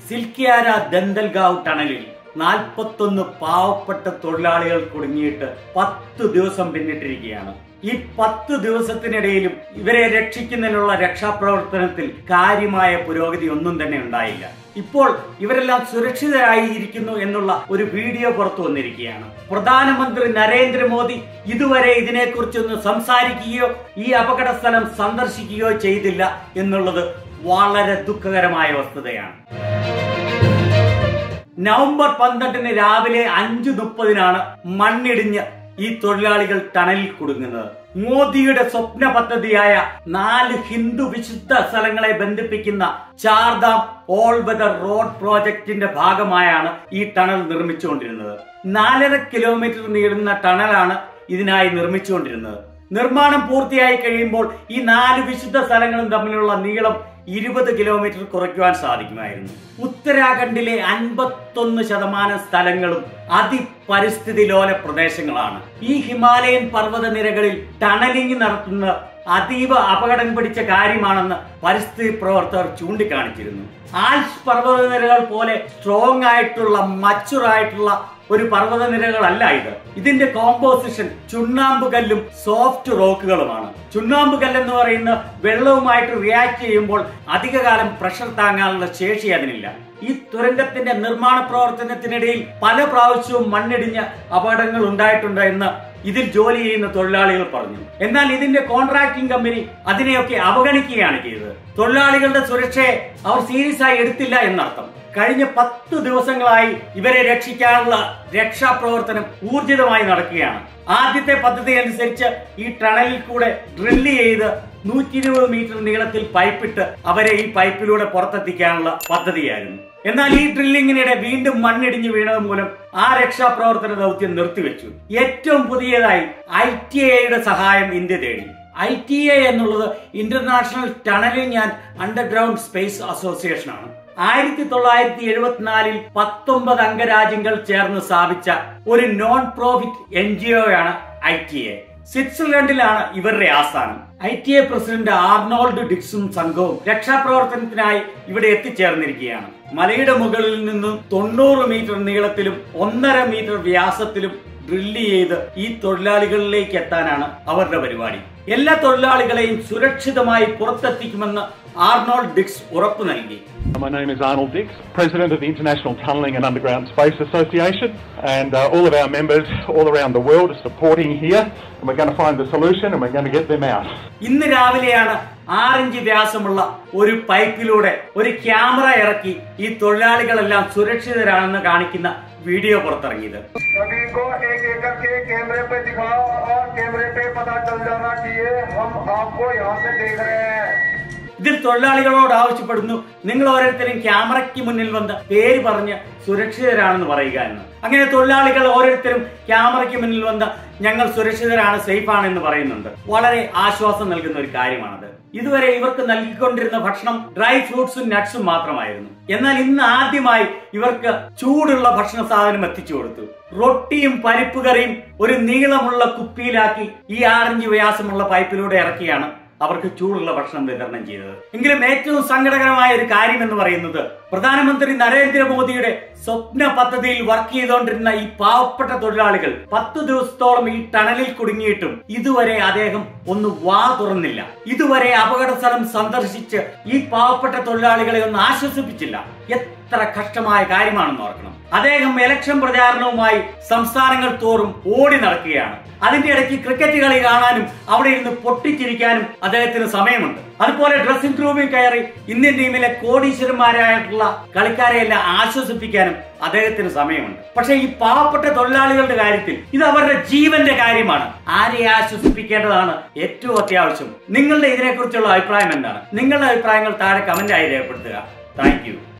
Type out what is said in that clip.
സിൽക്കിയാര ദന്തൽഗാവ് ടണലിൽ നാൽപ്പത്തൊന്ന് പാവപ്പെട്ട തൊഴിലാളികൾ കുടുങ്ങിയിട്ട് പത്ത് ദിവസം പിന്നിട്ടിരിക്കുകയാണ് ഈ പത്ത് ദിവസത്തിനിടയിലും ഇവരെ രക്ഷിക്കുന്നതിനുള്ള രക്ഷാപ്രവർത്തനത്തിൽ കാര്യമായ പുരോഗതി ഒന്നും തന്നെ ഉണ്ടായില്ല ഇപ്പോൾ ഇവരെല്ലാം സുരക്ഷിതരായിരിക്കുന്നു എന്നുള്ള ഒരു വീഡിയോ പുറത്തു വന്നിരിക്കുകയാണ് പ്രധാനമന്ത്രി നരേന്ദ്രമോദി ഇതുവരെ ഇതിനെക്കുറിച്ചൊന്ന് സംസാരിക്കുകയോ ഈ അപകട സ്ഥലം സന്ദർശിക്കുകയോ ചെയ്തില്ല എന്നുള്ളത് വളരെ ദുഃഖകരമായ വസ്തുതയാണ് നവംബർ പന്ത്രണ്ടിന് രാവിലെ അഞ്ചു മുപ്പതിനാണ് മണ്ണിടിഞ്ഞ് ഈ തൊഴിലാളികൾ ടണലിൽ കുടുങ്ങുന്നത് മോദിയുടെ സ്വപ്ന പദ്ധതിയായ നാല് ഹിന്ദു വിശുദ്ധ സ്ഥലങ്ങളെ ബന്ധിപ്പിക്കുന്ന ചാർധാം ഓൾ വെതർ റോഡ് പ്രോജക്റ്റിന്റെ ഭാഗമായാണ് ഈ ടണൽ നിർമ്മിച്ചുകൊണ്ടിരുന്നത് നാലര കിലോമീറ്റർ നീളുന്ന ടണലാണ് ഇതിനായി നിർമ്മിച്ചുകൊണ്ടിരുന്നത് നിർമ്മാണം പൂർത്തിയായി കഴിയുമ്പോൾ ഈ നാല് വിശുദ്ധ സ്ഥലങ്ങളും തമ്മിലുള്ള നീളം ഇരുപത് കിലോമീറ്റർ കുറയ്ക്കുവാൻ സാധിക്കുമായിരുന്നു ഉത്തരാഖണ്ഡിലെ അൻപത്തൊന്ന് ശതമാനം സ്ഥലങ്ങളും അതിപരിസ്ഥിതി ലോല പ്രദേശങ്ങളാണ് ഈ ഹിമാലയൻ പർവ്വത നിരകളിൽ ടണലിംഗ് നടത്തുന്ന അതീവ അപകടം പിടിച്ച കാര്യമാണെന്ന് പരിസ്ഥിതി പ്രവർത്തകർ ചൂണ്ടിക്കാണിച്ചിരുന്നു ആൽസ് പർവ്വതനിരകൾ പോലെ സ്ട്രോങ് ആയിട്ടുള്ള മച്ചുർ ആയിട്ടുള്ള ഒരു പർവ്വതനിരകളല്ല ഇത് ഇതിന്റെ കോമ്പോസിഷൻ ചുണ്ണാമ്പ് കല്ലും സോഫ്റ്റ് റോക്കുകളുമാണ് ചുണ്ണാമ്പ് കല്ല് എന്ന് പറയുന്ന വെള്ളവുമായിട്ട് റിയാക്ട് ചെയ്യുമ്പോൾ അധികകാലം പ്രഷർ താങ്ങാനുള്ള ശേഷി അതിനില്ല ഈ തുരങ്കത്തിന്റെ നിർമ്മാണ പ്രവർത്തനത്തിനിടയിൽ പല പ്രാവശ്യവും മണ്ണിടിഞ്ഞ അപകടങ്ങൾ ഉണ്ടായിട്ടുണ്ട് എന്ന് ഇതിൽ ജോലി ചെയ്യുന്ന തൊഴിലാളികൾ പറഞ്ഞു എന്നാൽ ഇതിന്റെ കോൺട്രാക്ടിംഗ് കമ്പനി അതിനെയൊക്കെ അവഗണിക്കുകയാണ് ചെയ്തത് തൊഴിലാളികളുടെ സുരക്ഷയെ അവർ സീരിയസ് ആയി എടുത്തില്ല എന്നർത്ഥം കഴിഞ്ഞ പത്ത് ദിവസങ്ങളായി ഇവരെ രക്ഷിക്കാനുള്ള രക്ഷാപ്രവർത്തനം ഊർജിതമായി നടക്കുകയാണ് ആദ്യത്തെ പദ്ധതി അനുസരിച്ച് ഈ ടണലിൽ കൂടെ ഡ്രില്ല് ചെയ്ത് നൂറ്റി ഇരുപത് മീറ്റർ നീളത്തിൽ പൈപ്പിട്ട് അവരെ ഈ പൈപ്പിലൂടെ പുറത്തെത്തിക്കാനുള്ള പദ്ധതിയായിരുന്നു എന്നാൽ ഈ ഡ്രില്ലിങ്ങിനിടെ വീണ്ടും മണ്ണിടിഞ്ഞു വീണത് മൂലം ആ രക്ഷാപ്രവർത്തന ദൗത്യം നിർത്തിവെച്ചു ഏറ്റവും പുതിയതായി ഐ ടി ഐയുടെ സഹായം ഇന്ത്യ തേടി ഐ ടി എ എന്നുള്ളത് international tunnelling and underground space association ആണ് ആയിരത്തി തൊള്ളായിരത്തി എഴുപത്തിനാലിൽ പത്തൊമ്പത് അംഗരാജ്യങ്ങൾ ചേർന്ന് സ്ഥാപിച്ച ഒരു non profit N G O ആണ് ഐ ടി എ സ്വിറ്റ്സർലൻഡിലാണ് ഇവരുടെ ആസ്ഥാനം I T A president Arnold ഡിക്സും സംഘവും രക്ഷാപ്രവർത്തനത്തിനായി ഇവിടെ എത്തിച്ചേർന്നിരിക്കുകയാണ് മലയുടെ മുകളിൽ നിന്നും തൊണ്ണൂറ് മീറ്റർ നീളത്തിലും ഒന്നര മീറ്റർ വ്യാസത്തിലും ഡ്രില്ല് ചെയ്ത് ഈ തൊഴിലാളികളിലേക്ക് എത്താനാണ് അവരുടെ പരിപാടി എല്ലാ തൊഴിലാളികളെയും സുരക്ഷിതമായി പുറത്തെത്തിക്കുമെന്ന് ആർണോൾഡ് ഡിക്സ് ഉറപ്പു നൽകി My name is Arnold Dix, President of the International Tunnelling and Underground Space Association, and uh, all of our members all around the world are supporting here, and we're going to find the solution and we're going to get them out. ഇന്ന് രാവിലെയാണ് ആറിഞ്ച് വ്യാസമുള്ള ഒരു പൈപ്പിലൂടെ ഒരു camera ഇറക്കി ഈ തൊഴിലാളികളെല്ലാം സുരക്ഷിതരാണെന്ന് കാണിക്കുന്ന video പുറത്തിറങ്ങിയത് सभी को एक एक करके कैमरे पे दिखाओ और कैमरे पे पता चल जाना चाहिए हम आपको यहाँ से देख रहे हैं ഇതിൽ തൊഴിലാളികളോട് ആവശ്യപ്പെടുന്നു നിങ്ങൾ ഓരോരുത്തരും ക്യാമറയ്ക്ക് മുന്നിൽ വന്ന് പേര് പറഞ്ഞ് സുരക്ഷിതരാണെന്ന് പറയുക എന്ന് അങ്ങനെ തൊഴിലാളികൾ ഓരോരുത്തരും ക്യാമറയ്ക്ക് മുന്നിൽ വന്ന് ഞങ്ങൾ സുരക്ഷിതരാണ് സേഫ് ആണെന്ന് പറയുന്നുണ്ട് വളരെ ആശ്വാസം നൽകുന്ന ഒരു കാര്യമാണത് ഇതുവരെ ഇവർക്ക് നൽകിക്കൊണ്ടിരുന്ന ഭക്ഷണം ഡ്രൈ ഫ്രൂട്ട്സും നട്ട്സും മാത്രമായിരുന്നു എന്നാൽ ഇന്ന് ആദ്യമായി ഇവർക്ക് ചൂടുള്ള ഭക്ഷണ സാധനം എത്തിച്ചു കൊടുത്തു റൊട്ടിയും പരിപ്പ് കറിയും ഒരു നീളമുള്ള കുപ്പിയിലാക്കി ഈ ആറിഞ്ച് വ്യാസമുള്ള പൈപ്പിലൂടെ ഇറക്കിയാണ് അവർക്ക് ചൂടുള്ള ഭക്ഷണം വിതരണം ചെയ്തത് എങ്കിലും ഏറ്റവും സങ്കടകരമായ ഒരു കാര്യം എന്ന് പറയുന്നത് പ്രധാനമന്ത്രി നരേന്ദ്രമോദിയുടെ സ്വപ്ന പദ്ധതിയിൽ വർക്ക് ചെയ്തുകൊണ്ടിരുന്ന ഈ പാവപ്പെട്ട തൊഴിലാളികൾ പത്ത് ദിവസത്തോളം ഈ ടണലിൽ കുടുങ്ങിയിട്ടും ഇതുവരെ അദ്ദേഹം ഒന്ന് വാ തുറന്നില്ല ഇതുവരെ അപകട സ്ഥലം സന്ദർശിച്ച് ഈ പാവപ്പെട്ട തൊഴിലാളികളെ ഒന്ന് ആശ്വസിപ്പിച്ചില്ല എത്ര കഷ്ടമായ കാര്യമാണെന്ന് ഓർക്കണം അദ്ദേഹം ഇലക്ഷൻ പ്രചാരണവുമായി സംസ്ഥാനങ്ങൾ തോറും ഓടി നടക്കുകയാണ് അതിന്റെ ഇടയ്ക്ക് ക്രിക്കറ്റ് കളി കാണാനും അവിടെ ഇരുന്ന് പൊട്ടിച്ചിരിക്കാനും അദ്ദേഹത്തിന് സമയമുണ്ട് അതുപോലെ ഡ്രസ്സിംഗ് റൂമിൽ കയറി ഇന്ത്യൻ ടീമിലെ കോടീശ്വരന്മാരായിട്ടുള്ള കളിക്കാരെയെല്ലാം ആശ്വസിപ്പിക്കാനും അദ്ദേഹത്തിന് സമയമുണ്ട് പക്ഷെ ഈ പാവപ്പെട്ട തൊഴിലാളികളുടെ കാര്യത്തിൽ ഇത് അവരുടെ ജീവന്റെ കാര്യമാണ് ആരെ ആശ്വസിപ്പിക്കേണ്ടതാണ് ഏറ്റവും അത്യാവശ്യം നിങ്ങളുടെ ഇതിനെക്കുറിച്ചുള്ള അഭിപ്രായം എന്താണ് നിങ്ങളുടെ അഭിപ്രായങ്ങൾ താഴെ കമന്റായി രേഖപ്പെടുത്തുക താങ്ക് യു